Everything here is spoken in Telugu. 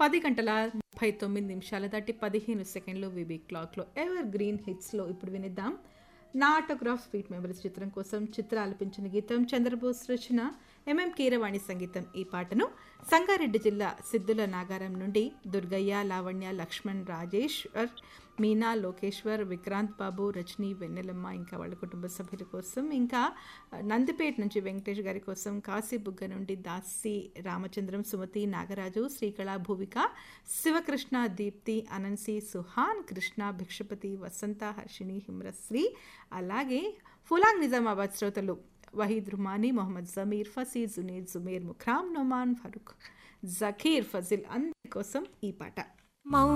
పది గంటల ముప్పై తొమ్మిది నిమిషాల దాటి పదిహేను సెకండ్లు విబీ క్లాక్లో ఎవర్ గ్రీన్ హిట్స్లో ఇప్పుడు వినిద్దాం నా ఆటోగ్రాఫ్ స్వీట్ మెమరీస్ చిత్రం కోసం చిత్ర ఆలపించిన గీతం చంద్రబోస్ రచన ఎంఎం కీరవాణి సంగీతం ఈ పాటను సంగారెడ్డి జిల్లా సిద్ధుల నాగారం నుండి దుర్గయ్య లావణ్య లక్ష్మణ్ రాజేశ్వర్ మీనా లోకేశ్వర్ విక్రాంత్ బాబు రజనీ వెన్నెలమ్మ ఇంకా వాళ్ళ కుటుంబ సభ్యుల కోసం ఇంకా నందిపేట నుంచి వెంకటేష్ గారి కోసం కాశీబుగ్గ నుండి దాసి రామచంద్రం సుమతి నాగరాజు శ్రీకళ భూవిక శివకృష్ణ దీప్తి అనంసి సుహాన్ కృష్ణ భిక్షపతి వసంత హర్షిణి హిమ్రశ్రీ అలాగే ఫులాంగ్ నిజామాబాద్ శ్రోతలు వహీద్ రుమానీ మొహమ్మద్ జమీర్ ఫసీ జునీద్ జుమేర్ ముఖ్రామ్ నొమాన్ ఫరూక్ జకీర్ ఫజిల్ అందరి కోసం ఈ పాట మౌ